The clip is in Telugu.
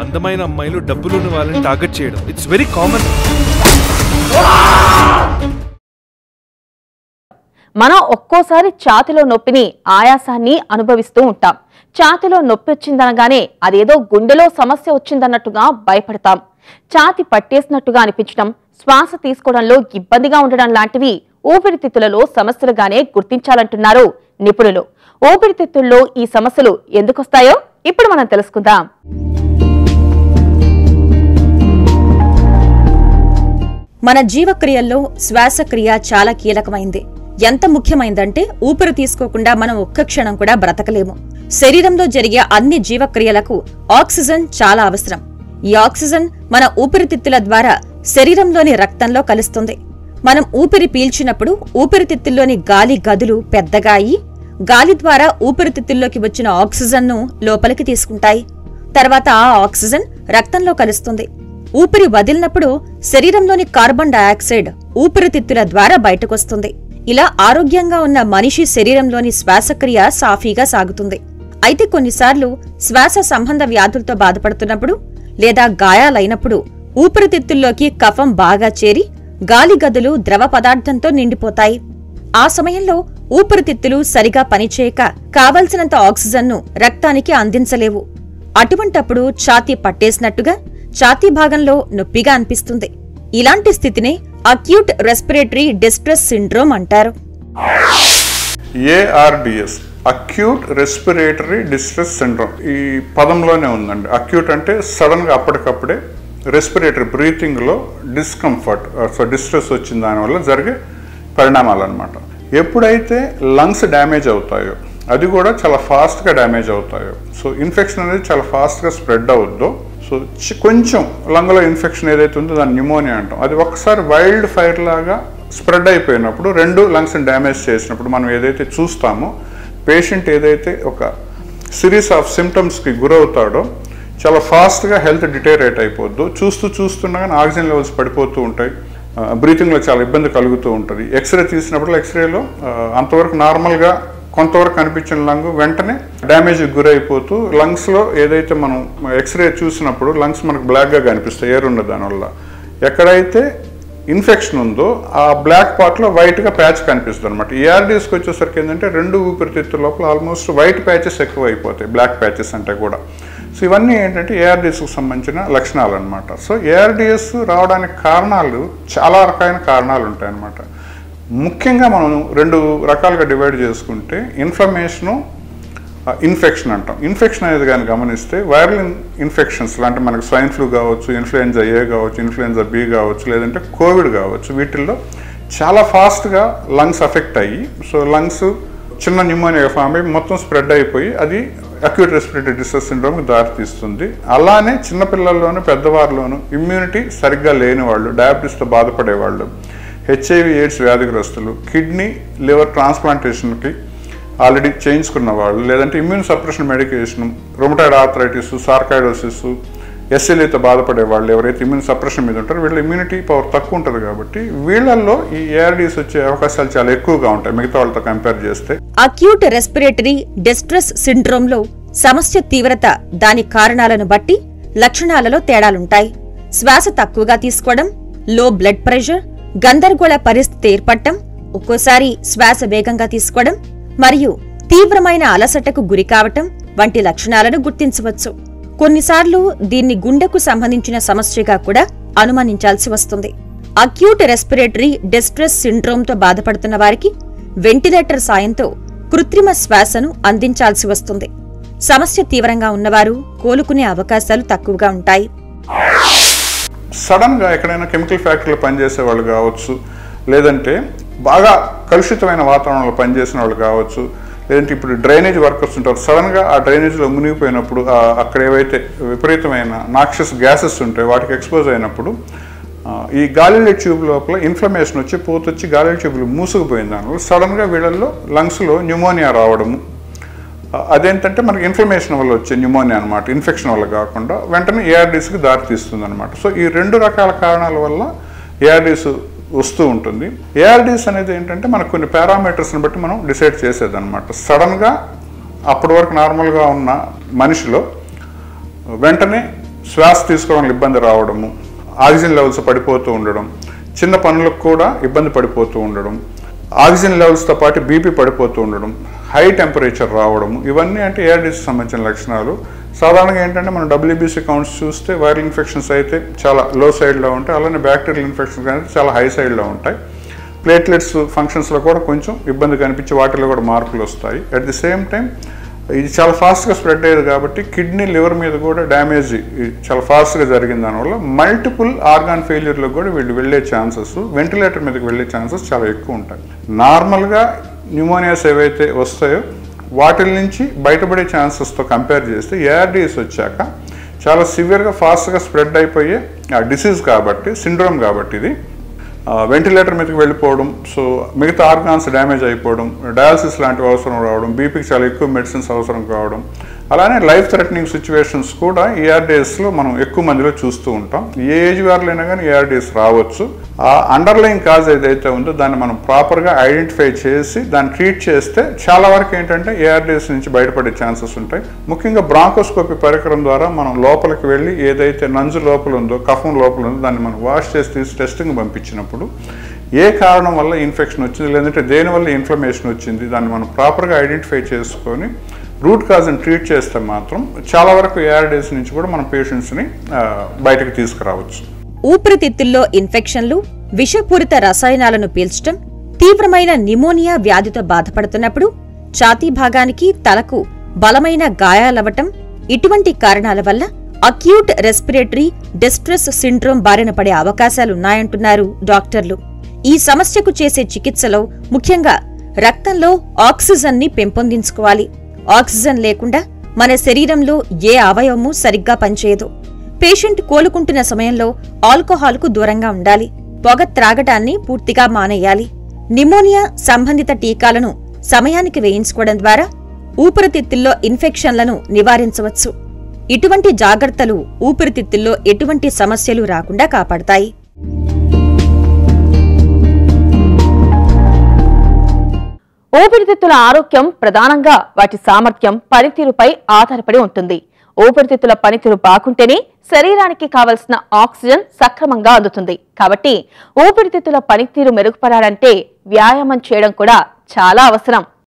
అందమైన అమ్మాయిలు డబ్బులున్న వాళ్ళని టార్గెట్ చేయడం ఇట్స్ వెరీ కామన్ మనం ఒక్కోసారి ఛాతిలో నొప్పిని ఆయాసాన్ని అనుభవిస్తూ ఉంటాం ఛాతిలో నొప్పి వచ్చిందనగానే అదేదో గుండెలో సమస్య వచ్చిందన్నట్టుగా భయపడతాం ఛాతి పట్టేసినట్టుగా అనిపించడం శ్వాస తీసుకోవడంలో ఇబ్బందిగా ఉండడం లాంటివి ఊపిరితిత్తులలో సమస్యలుగానే గుర్తించాలంటున్నారు నిపుణులు ఊపిరితిత్తుల్లో ఈ సమస్యలు ఎందుకొస్తాయో ఇప్పుడు మనం తెలుసుకుందాం మన జీవక్రియల్లో శ్వాసక్రియ చాలా కీలకమైంది ఎంత ముఖ్యమైందంటే ఊపిరి తీసుకోకుండా మనం ఒక్క క్షణం కూడా బ్రతకలేము శరీరంలో జరిగే అన్ని జీవక్రియలకు ఆక్సిజన్ చాలా అవసరం ఈ ఆక్సిజన్ మన ఊపిరితిత్తుల ద్వారా శరీరంలోని రక్తంలో కలుస్తుంది మనం ఊపిరి పీల్చినప్పుడు ఊపిరితిత్తుల్లోని గాలి గదులు పెద్దగా అయి గాలి ద్వారా ఊపిరితిత్తుల్లోకి వచ్చిన ఆక్సిజన్ను లోపలికి తీసుకుంటాయి తర్వాత ఆ ఆక్సిజన్ రక్తంలో కలుస్తుంది ఊపిరి వదిలినప్పుడు శరీరంలోని కార్బన్ డయాక్సైడ్ ఊపిరితిత్తుల ద్వారా బయటకొస్తుంది ఇలా ఆరోగ్యంగా ఉన్న మనిషి శరీరంలోని శ్వాసక్రియ సాఫీగా సాగుతుంది అయితే కొన్నిసార్లు శ్వాస సంబంధ వ్యాధులతో బాధపడుతున్నప్పుడు లేదా గాయాలైనప్పుడు ఊపిరితిత్తుల్లోకి కఫం బాగా చేరి గాలి గదులు ద్రవ పదార్థంతో నిండిపోతాయి ఆ సమయంలో ఊపిరితిత్తులు సరిగా పనిచేయక కావలసినంత ఆక్సిజన్ను రక్తానికి అందించలేవు అటువంటప్పుడు ఛాతీ పట్టేసినట్టుగా ఛాతీ భాగంలో నొప్పిగా అనిపిస్తుంది ఇలాంటి స్థితినే అక్యూట్ రెస్పిరేటరీ డిస్ట్రెస్ సిండ్రోమ్ అంటారు ARDS acute respiratory distress syndrome ఈ పదంలోనే ఉందండి అక్యూట్ అంటే సడన్గా అప్పటికప్పుడే రెస్పిరేటరీ బ్రీతింగ్లో డిస్కంఫర్ట్ సో డిస్ట్రెస్ వచ్చిన దానివల్ల జరిగే పరిణామాలు అనమాట ఎప్పుడైతే లంగ్స్ డ్యామేజ్ అవుతాయో అది కూడా చాలా ఫాస్ట్గా డ్యామేజ్ అవుతాయో సో ఇన్ఫెక్షన్ అనేది చాలా ఫాస్ట్గా స్ప్రెడ్ అవుద్దో సో చి- కొంచెం లంగ్లో ఇన్ఫెక్షన్ ఏదైతే ఉందో దాన్ని న్యూమోనియా అంటాం అది ఒకసారి వైల్డ్ ఫైర్ లాగా స్ప్రెడ్ అయిపోయినప్పుడు రెండు లంగ్స్ని డ్యామేజ్ చేసినప్పుడు మనం ఏదైతే చూస్తామో పేషెంట్ ఏదైతే ఒక సిరీస్ ఆఫ్ సిమ్టమ్స్కి గురవుతాడో చాలా ఫాస్ట్గా హెల్త్ డిటేరేట్ అయిపోద్దు చూస్తూ చూస్తుండగానే ఆక్సిజన్ లెవెల్స్ పడిపోతూ ఉంటాయి బ్రీతింగ్లో చాలా ఇబ్బంది కలుగుతూ ఉంటుంది ఎక్స్రే తీసినప్పుడు ఎక్స్రేలో అంతవరకు నార్మల్గా కొంతవరకు కనిపించిన లంగ్ వెంటనే డ్యామేజ్ గురైపోతూ లంగ్స్లో ఏదైతే మనం ఎక్స్రే చూసినప్పుడు లంగ్స్ మనకు బ్లాక్గా కనిపిస్తాయి ఎయిర్ ఉన్న దానివల్ల ఎక్కడైతే ఇన్ఫెక్షన్ ఉందో ఆ బ్లాక్ పార్ట్లో వైట్గా ప్యాచ్ కనిపిస్తుంది అనమాట ఈఆర్డీస్కి వచ్చేసరికి ఏంటంటే రెండు ఊపిరితిత్తుల లోపల ఆల్మోస్ట్ వైట్ ప్యాచెస్ ఎక్కువ అయిపోతాయి బ్లాక్ ప్యాచెస్ అంటే కూడా సో ఇవన్నీ ఏంటంటే ఏఆర్డిఎస్కి సంబంధించిన లక్షణాలు అనమాట సో ఏఆర్డిఎస్ రావడానికి కారణాలు చాలా రకాలైన కారణాలు ఉంటాయి అన్నమాట ముఖ్యంగా మనం రెండు రకాలుగా డివైడ్ చేసుకుంటే ఇన్ఫ్లమేషను ఇన్ఫెక్షన్ అంటాం ఇన్ఫెక్షన్ అనేది కానీ గమనిస్తే వైరల్ ఇన్ఫెక్షన్స్ అంటే మనకు స్వైన్ ఫ్లూ కావచ్చు ఇన్ఫ్లుయెన్జా ఏ కావచ్చు ఇన్ఫ్లుయెన్జా బి కావచ్చు లేదంటే కోవిడ్ కావచ్చు వీటిల్లో చాలా ఫాస్ట్గా లంగ్స్ అఫెక్ట్ అయ్యి సో లంగ్స్ చిన్న న్యూమోనియా ఫామ్ అయ్యి మొత్తం స్ప్రెడ్ అయిపోయి అది అక్యూట్ రెస్పిరేటరీ డిస్ట్రెస్ సిండ్రోమ్కి దారితీస్తుంది అలానే చిన్నపిల్లల్లోనూ పెద్దవారిలోనూ ఇమ్యూనిటీ సరిగ్గా లేని వాళ్ళు డయాబెటీస్తో బాధపడే వాళ్ళు హెచ్ఐవి ఎయిడ్స్ వ్యాధిగ్రస్తులు కిడ్నీ లివర్ ట్రాన్స్ప్లాంటేషన్కి ఆల్రెడీ చేయించుకున్న వాళ్ళు లేదంటే immune suppression medication rheumatoid arthritis sarcoidosis ఎస్ఎల్ఏతో బాధపడే వాళ్ళు ఎవరైతే ఇమ్యూన్ సప్రెషన్ మీద ఉంటారో వీళ్ళ ఇమ్యూనిటీ పవర్ తక్కువ ఉంటుంది కాబట్టి వీళ్ళల్లో ఈ ఏఆర్డీస్ వచ్చే అవకాశాలు చాలా ఎక్కువగా ఉంటాయి మిగతా వాళ్ళతో కంపేర్ చేస్తే అక్యూట్ రెస్పిరేటరీ డిస్ట్రెస్ సిండ్రోమ్లో సమస్య తీవ్రత దాని కారణాలను బట్టి లక్షణాలలో తేడాలుంటాయి శ్వాస తక్కువగా తీసుకోవడం లో బ్లడ్ ప్రెషర్ గందరగోళ పరిస్థితి ఏర్పడటం ఒక్కోసారి శ్వాస వేగంగా తీసుకోవడం మరియు తీవ్రమైన అలసటకు గురి కావటం వంటి లక్షణాలను గుర్తించవచ్చు కొన్నిసార్లు దీన్ని గుండెకు సంబంధించిన సమస్యగా కూడా అనుమానించాల్సి వస్తుంది అక్యూట్ రెస్పిరేటరీ డిస్ట్రెస్ సిండ్రోమ్తో బాధపడుతున్న వారికి వెంటిలేటర్ సాయంతో కృత్రిమ శ్వాసను అందించాల్సి వస్తుంది సమస్య తీవ్రంగా ఉన్నవారు కోలుకునే అవకాశాలు తక్కువగా ఉంటాయి సడన్గా ఎక్కడైనా కెమికల్ ఫ్యాక్టరీలో పనిచేసే వాళ్ళు కావచ్చు లేదంటే బాగా కలుషితమైన వాతావరణంలో పనిచేసిన వాళ్ళు కావచ్చు లేదంటే ఇప్పుడు డ్రైనేజ్ వర్కర్స్ ఉంటారు సడన్గా ఆ డ్రైనేజ్లో మునిగిపోయినప్పుడు ఆ అక్కడ ఏవైతే విపరీతమైన నాక్షస్ గ్యాసెస్ ఉంటాయో వాటికి ఎక్స్పోజ్ అయినప్పుడు ఆ, ఈ గాలిలో ట్యూబ్ లోపల ఇన్ఫ్లమేషన్ వచ్చి పోతొచ్చి గాలి ట్యూబ్లు మూసుకుపోయిన దానివల్ల సడన్గా వీళ్ళల్లో లంగ్స్లో న్యూమోనియా రావడము ఆ, అదేంటంటే మనకి ఇన్ఫ్లమేషన్ వల్ల వచ్చే న్యూమోనియా అనమాట ఇన్ఫెక్షన్ వల్ల కాకుండా వెంటనే ఏఆర్డీస్కి దారితీస్తుంది అనమాట సో ఈ రెండు రకాల కారణాల వల్ల ఏఆర్డీస్ వస్తూ ఉంటుంది ఏఆర్డీస్ అనేది ఏంటంటే మనకు కొన్ని పారామీటర్స్ని బట్టి మనం డిసైడ్ చేసేది అనమాట సడన్గా అప్పటి వరకు నార్మల్గా ఉన్న మనిషిలో వెంటనే శ్వాస తీసుకోవడంలో ఇబ్బంది రావడము ఆక్సిజన్ లెవెల్స్ పడిపోతూ ఉండడం చిన్న పనులకు కూడా ఇబ్బంది పడిపోతూ ఉండడం ఆక్సిజన్ లెవెల్స్తో పాటు బీపీ పడిపోతూ ఉండడం హై టెంపరేచర్ రావడం ఇవన్నీ అంటే ఏఆర్డీస్కి సంబంధించిన లక్షణాలు సాధారణంగా ఏంటంటే మనం డబ్ల్యూబీసీ కౌంట్స్ చూస్తే వైరల్ ఇన్ఫెక్షన్స్ అయితే చాలా లో సైడ్లో ఉంటాయి అలానే బ్యాక్టీరియల్ ఇన్ఫెక్షన్స్ అయితే చాలా హై సైడ్లో ఉంటాయి ప్లేట్లెట్స్ ఫంక్షన్స్లో కూడా కొంచెం ఇబ్బంది కనిపించి వాటిలో కూడా మార్పులు వస్తాయి అట్ ది సేమ్ టైం ఇది చాలా ఫాస్ట్గా స్ప్రెడ్ అయ్యేది కాబట్టి కిడ్నీ లివర్ మీద కూడా డ్యామేజ్ చాలా ఫాస్ట్గా జరిగిన దానివల్ల మల్టిపుల్ ఆర్గాన్ ఫెయిల్యూర్లకు కూడా వీళ్ళు వెళ్ళే ఛాన్సెస్ వెంటిలేటర్ మీదకి వెళ్ళే ఛాన్సెస్ చాలా ఎక్కువ ఉంటాయి నార్మల్గా న్యూమోనియాస్ ఏవైతే వస్తాయో వాటి నుంచి బయటపడే ఛాన్సెస్తో కంపేర్ చేస్తే ఏఆర్డీఎస్ వచ్చాక చాలా సివియర్గా ఫాస్ట్గా స్ప్రెడ్ అయిపోయే డిసీజ్ కాబట్టి సిండ్రోమ్ కాబట్టి ఇది వెంటిలేటర్ మీదకి వెళ్ళిపోవడం సో మిగతా ఆర్గాన్స్ డ్యామేజ్ అయిపోవడం డయాలసిస్ లాంటివి అవసరం రావడం బీపీకి చాలా ఎక్కువ మెడిసిన్స్ అవసరం కావడం అలానే లైఫ్ థ్రెటనింగ్ సిచ్యువేషన్స్ కూడా ఈఆర్డిఎస్లో మనం ఎక్కువ మందిలో చూస్తూ ఉంటాం ఏ ఏజ్ వారిలైనా కానీ ఈఆర్డిఎస్ రావచ్చు ఆ అండర్లైన్ కాజ్ ఏదైతే ఉందో దాన్ని మనం ప్రాపర్గా ఐడెంటిఫై చేసి దాన్ని ట్రీట్ చేస్తే చాలా వరకు ఏంటంటే ఏఆర్డిఎస్ నుంచి బయటపడే ఛాన్సెస్ ఉంటాయి ముఖ్యంగా బ్రాంకోస్కోపీ పరికరం ద్వారా మనం లోపలికి వెళ్ళి ఏదైతే నంజు లోపల ఉందో కఫం లోపల ఉందో దాన్ని మనం వాష్ చేసి తీసి టెస్టింగ్ పంపించినప్పుడు ఏ కారణం వల్ల ఇన్ఫెక్షన్ వచ్చింది లేదంటే దేనివల్ల ఇన్ఫ్లమేషన్ వచ్చింది దాన్ని మనం ప్రాపర్గా ఐడెంటిఫై చేసుకొని రూట్ కాజ్ని ట్రీట్ చేస్తే మాత్రం చాలా వరకు ఏఆర్డీస్ నుంచి కూడా మనం పేషెంట్స్ని బయటకు తీసుకురావచ్చు ఊపిరితిత్తుల్లో ఇన్ఫెక్షన్లు విషపూరిత రసాయనాలను పీల్చటం తీవ్రమైన నిమోనియా వ్యాధితో బాధపడుతున్నప్పుడు ఛాతీ భాగానికి తలకు బలమైన గాయాలవ్వటం ఇటువంటి కారణాల వల్ల అక్యూట్ రెస్పిరేటరీ డిస్ట్రెస్ సిండ్రోమ్ బారిన పడే అవకాశాలున్నాయంటున్నారు డాక్టర్లు ఈ సమస్యకు చేసే చికిత్సలో ముఖ్యంగా రక్తంలో ఆక్సిజన్ ని పెంపొందించుకోవాలి ఆక్సిజన్ లేకుండా మన శరీరంలో ఏ అవయవము సరిగ్గా పనిచేయదు పేషెంట్ కోలుకుంటున్న సమయంలో ఆల్కహాల్కు దూరంగా ఉండాలి పొగ త్రాగటాన్ని పూర్తిగా మానేయాలి నిమోనియా సంబంధిత టీకాలను సమయానికి వేయించుకోవడం ద్వారా ఊపిరితిత్తుల్లో ఇన్ఫెక్షన్లను నివారించవచ్చు ఇటువంటి జాగ్రత్తలు ఊపిరితిత్తుల్లో ఎటువంటి సమస్యలు రాకుండా కాపాడతాయి ఊపిరితిత్తుల ఆరోగ్యం ప్రధానంగా వాటి సామర్థ్యం పనితీరుపై ఆధారపడి ఉంటుంది ఊపిరితిత్తుల పనితీరు బాగుంటేనే శరీరానికి కావలసిన ఆక్సిజన్ సక్రమంగా అందుతుంది కాబట్టి ఊపిరితిత్తుల పనితీరు మెరుగుపడాలంటే వ్యాయామం చేయడం కూడా చాలా అవసరం